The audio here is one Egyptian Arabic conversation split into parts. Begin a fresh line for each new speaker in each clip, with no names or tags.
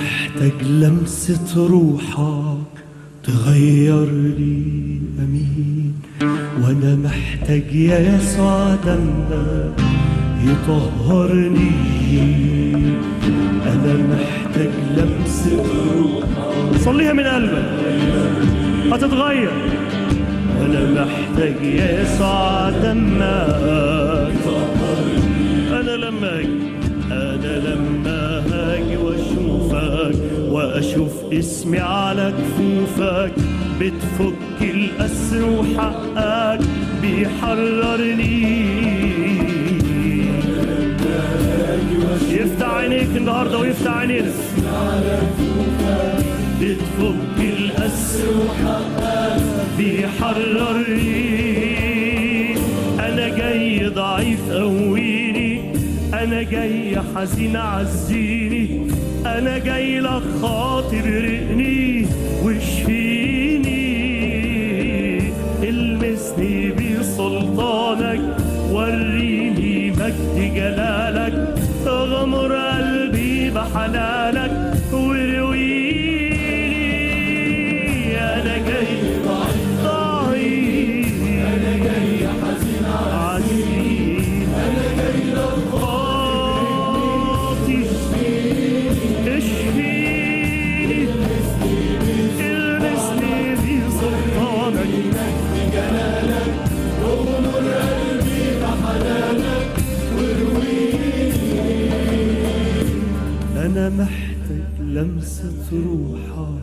محتاج لمسة روحك تغيرني أمين وأنا محتاج يا يسوع دمك يطهرني أنا محتاج لمسة روحك صليها من قلبك هتتغير أنا محتاج يا يسوع دمك أنا لما أجي أنا لما هاجي وأشوفك وأشوف اسمي على كفوفك بتفك الأسر وحقك بيحررني يفتح عينيك النهارده ويفتح عينينا بتفك الأسر وحقك بيحررني أنا جاي ضعيف قويني أنا جاي حزين عزيني أنا جاي لك خاطر رقني واشفيني المسني بسلطانك وريني مجد جلالك اغمر قلبي بحنانك ورويني أنا جاي ضعيف أنا جاي حزين عزيز أنا جاي لك خاطي اشفيني المسني بسلطانك أنا محتاج لمسة روحك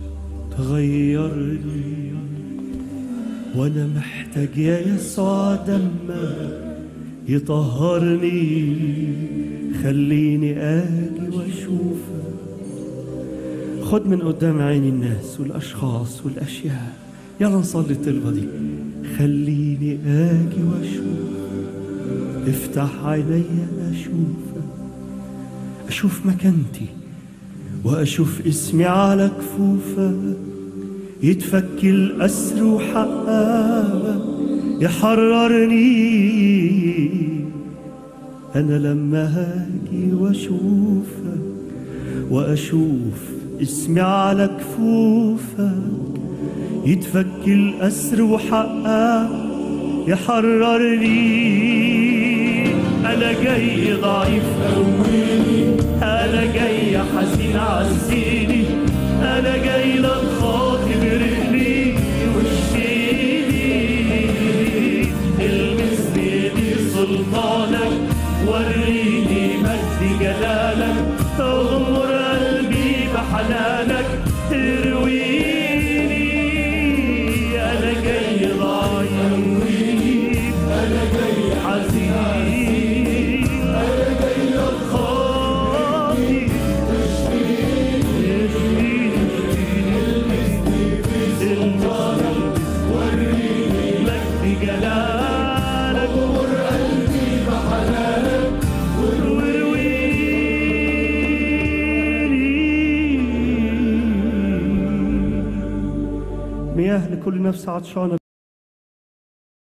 تغيرني وأنا محتاج يا يسوع دمك يطهرني خليني آجي وأشوفك خد من قدام عيني الناس والأشخاص والأشياء يلا نصلي الطلبة دي خليني آجي وأشوفك افتح عيني أشوفك أشوف مكانتي وأشوف اسمي على كفوفك يتفك الأسر وحقك يحررني أنا لما هاجي وأشوفك وأشوف اسمي على كفوفك يتفك الأسر وحقك يحررني أنا جاي ضعيف قويني أنا جاي حزين عزيني أنا جاي لك خاطب رجلي واشفيني المسني بسلطانك وريني مجد جلالك اغمر قلبي بحنانك ترويني أنا جاي ضعيف أنا جاي حزين أنا جاي لك خاطي مجد جلالك قلبي بحنانك ورويني مياه لكل نفس عطشانة